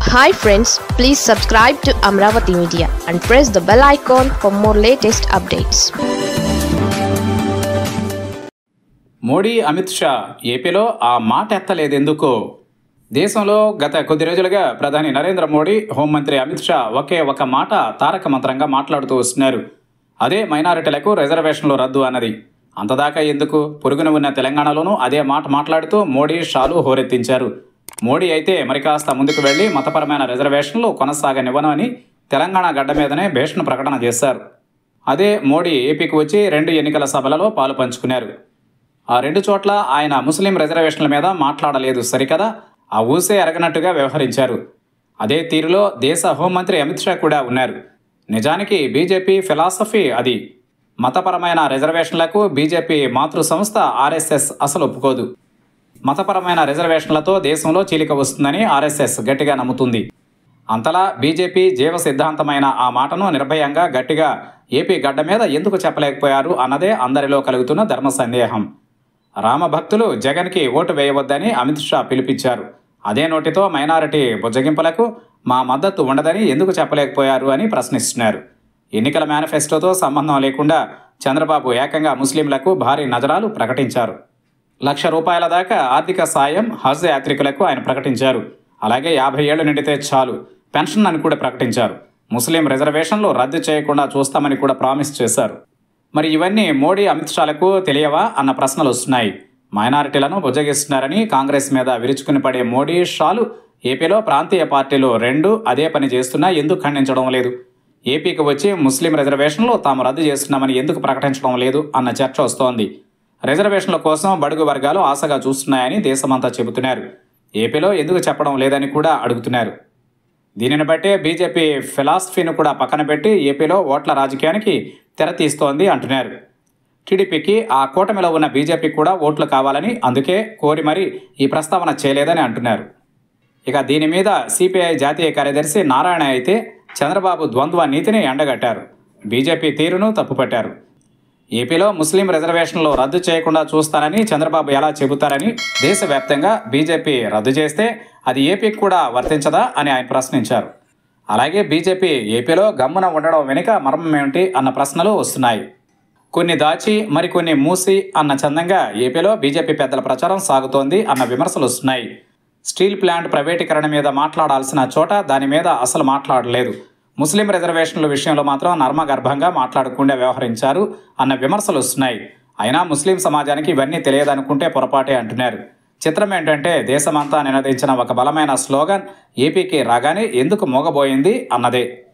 hi friends please subscribe to Amaravati media and press the bell icon for more latest updates Modi Amit Shah ఏపీలో ఆ మాట ఎత్తలేదెందుకు దేశంలో గత కొద్ది రోజులుగా ప్రధాని నరేంద్ర మోడీ హోంమంత్రి అమిత్ షా ఒకే ఒక మాట తారక మంత్రంగా మాట్లాడుతూ వస్తున్నారు అదే మైనారిటీలకు రిజర్వేషన్లు రద్దు అన్నది అంతదాకా ఎందుకు పొరుగున ఉన్న తెలంగాణలోనూ అదే మాట మాట్లాడుతూ మోడీ షాలు హోరెత్తించారు మోడీ అయితే మరి కాస్త ముందుకు వెళ్లి మతపరమైన రిజర్వేషన్లు కొనసాగనివ్వను అని తెలంగాణ గడ్డ మీదనే భీషణ ప్రకటన చేశారు అదే మోడీ ఏపీకి వచ్చి రెండు ఎన్నికల సభలలో పాలు పంచుకున్నారు ఆ రెండు చోట్ల ఆయన ముస్లిం రిజర్వేషన్ల మీద మాట్లాడలేదు సరికదా ఆ ఊసే ఎరగనట్టుగా వ్యవహరించారు అదే తీరులో దేశ హోంమంత్రి అమిత్ షా కూడా ఉన్నారు నిజానికి బీజేపీ ఫిలాసఫీ అది మతపరమైన రిజర్వేషన్లకు బీజేపీ మాతృ సంస్థ ఆర్ఎస్ఎస్ అసలు ఒప్పుకోదు మతపరమైన రిజర్వేషన్లతో దేశంలో చీలిక వస్తుందని ఆర్ఎస్ఎస్ గట్టిగా నమ్ముతుంది అంతలా బీజేపీ జీవ సిద్ధాంతమైన ఆ మాటను నిర్భయంగా గట్టిగా ఏపీ గడ్డ మీద ఎందుకు చెప్పలేకపోయారు అన్నదే అందరిలో కలుగుతున్న ధర్మ సందేహం రామభక్తులు జగన్కి ఓటు వేయవద్దని అమిత్ షా పిలిపించారు అదే నోటితో మైనారిటీ బుజ్జగింపులకు మా మద్దతు ఉండదని ఎందుకు చెప్పలేకపోయారు అని ప్రశ్నిస్తున్నారు ఎన్నికల మేనిఫెస్టోతో సంబంధం లేకుండా చంద్రబాబు ఏకంగా ముస్లింలకు భారీ నజరాలు ప్రకటించారు లక్ష రూపాయల దాకా ఆర్థిక సాయం హజ్ యాత్రికులకు ఆయన ప్రకటించారు అలాగే యాభై ఏళ్లు నిండితే చాలు పెన్షన్ అని కూడా ప్రకటించారు ముస్లిం రిజర్వేషన్లు రద్దు చేయకుండా చూస్తామని కూడా ప్రామిస్ చేశారు మరి ఇవన్నీ మోడీ అమిత్ షాలకు తెలియవా అన్న ప్రశ్నలు వస్తున్నాయి మైనారిటీలను బుజ్జగిస్తున్నారని కాంగ్రెస్ మీద విరుచుకుని పడే మోడీ షాలు ఏపీలో ప్రాంతీయ పార్టీలు రెండు అదే పని చేస్తున్నా ఎందుకు ఖండించడం లేదు ఏపీకి వచ్చి ముస్లిం రిజర్వేషన్లు తాము రద్దు చేస్తున్నామని ఎందుకు ప్రకటించడం లేదు అన్న చర్చ వస్తోంది రిజర్వేషన్ల కోసం బడుగు వర్గాలు ఆశగా చూస్తున్నాయని దేశమంతా చెబుతున్నారు ఏపీలో ఎందుకు చెప్పడం లేదని కూడా అడుగుతున్నారు దీనిని బట్టే బీజేపీ ఫిలాసఫీని కూడా పక్కన పెట్టి ఏపీలో ఓట్ల రాజకీయానికి తెరతీస్తోంది అంటున్నారు టీడీపీకి ఆ కూటమిలో ఉన్న బీజేపీకి కూడా ఓట్లు కావాలని అందుకే కోరి మరీ ఈ ప్రస్తావన చేయలేదని అంటున్నారు ఇక దీని మీద సిపిఐ జాతీయ కార్యదర్శి నారాయణ అయితే చంద్రబాబు ద్వంద్వ నీతిని ఎండగట్టారు బీజేపీ తీరును తప్పుపట్టారు ఏపీలో ముస్లిం రిజర్వేషన్లు రద్దు చేయకుండా చూస్తానని చంద్రబాబు ఎలా చెబుతారని దేశవ్యాప్తంగా బీజేపీ రద్దు చేస్తే అది ఏపీకి కూడా వర్తించదా అని ఆయన ప్రశ్నించారు అలాగే బీజేపీ ఏపీలో గమ్మున ఉండడం వెనుక మర్మం ఏమిటి అన్న ప్రశ్నలు వస్తున్నాయి కొన్ని దాచి మరికొన్ని మూసి అన్న చందంగా ఏపీలో బీజేపీ పెద్దల ప్రచారం సాగుతోంది అన్న విమర్శలు వస్తున్నాయి స్టీల్ ప్లాంట్ ప్రైవేటీకరణ మీద మాట్లాడాల్సిన చోట దాని మీద అసలు మాట్లాడలేదు ముస్లిం రిజర్వేషన్ల విషయంలో మాత్రం నర్మగర్భంగా మాట్లాడకుండా వ్యవహరించారు అన్న విమర్శలు వస్తున్నాయి అయినా ముస్లిం సమాజానికి ఇవన్నీ తెలియదనుకుంటే పొరపాటే అంటున్నారు చిత్రం ఏంటంటే దేశమంతా నినదించిన ఒక బలమైన స్లోగన్ ఏపీకి రాగానే ఎందుకు మోగబోయింది అన్నదే